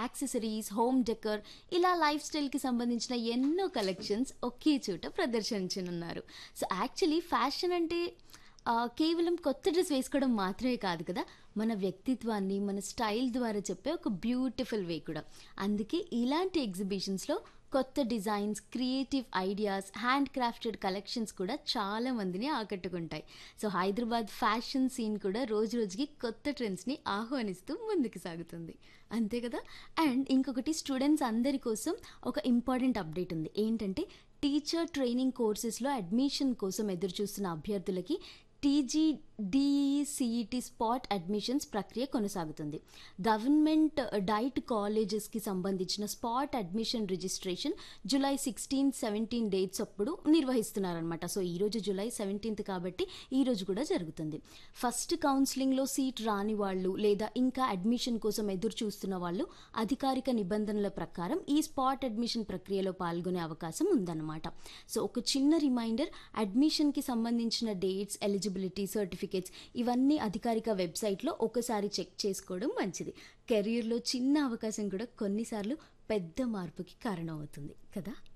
accessories home decor ఇలా life స్టైల్కి సంబంధించిన ఎన్నో కలెక్షన్స్ ఒకే చోట ప్రదర్శించనున్నారు సో యాక్చువల్లీ ఫ్యాషన్ అంటే ఆ, కేవలం కొత్త డ్రెస్ వేసుకోవడం మాత్రమే కాదు కదా మన వ్యక్తిత్వాన్ని మన స్టైల్ ద్వారా చెప్పే ఒక బ్యూటిఫుల్ వే కూడా అందుకే ఇలాంటి ఎగ్జిబిషన్స్లో కొత్త designs creative ideas handcrafted collections కూడా చాలా మందిని ఆకట్టుకుంటాయి సో హైదరాబాద్ ఫ్యాషన్ సీన్ కూడా రోజు రోజుకి కొత్త ట్రెండ్స్ని ఆహ్వానిస్తూ ముందుకు సాగుతుంది అంతే కదా అండ్ ఇంకొకటి స్టూడెంట్స్ అందరి కోసం ఒక ఇంపార్టెంట్ అప్డేట్ ఉంది ఏంటంటే టీచర్ ట్రైనింగ్ కోర్సెస్లో అడ్మిషన్ కోసం ఎదురు చూస్తున్న అభ్యర్థులకి టీజీడీఈసీఈటీ స్పాట్ అడ్మిషన్స్ ప్రక్రియ కొనసాగుతుంది గవర్నమెంట్ డైట్ కాలేజెస్కి సంబంధించిన spot admission registration July sixteen seventeen dates అప్పుడు నిర్వహిస్తున్నారనమాట సో ఈరోజు జూలై సెవెంటీన్త్ కాబట్టి ఈరోజు కూడా జరుగుతుంది ఫస్ట్ కౌన్సిలింగ్లో సీట్ రాని వాళ్ళు లేదా ఇంకా అడ్మిషన్ కోసం ఎదురు చూస్తున్న వాళ్ళు అధికారిక నిబంధనల ప్రకారం ఈ స్పాట్ అడ్మిషన్ ప్రక్రియలో పాల్గొనే అవకాశం ఉందన్నమాట సో ఒక చిన్న రిమైండర్ అడ్మిషన్కి సంబంధించిన డేట్స్ ఎలిజిబిలిటీ సర్టిఫికేట్స్ ఇవన్నీ అధికారిక వెబ్సైట్లో ఒకసారి చెక్ చేసుకోవడం మంచిది కెరీర్లో చిన్న అవకాశం కూడా కొన్నిసార్లు పెద్ద మార్పుకి కారణమవుతుంది కదా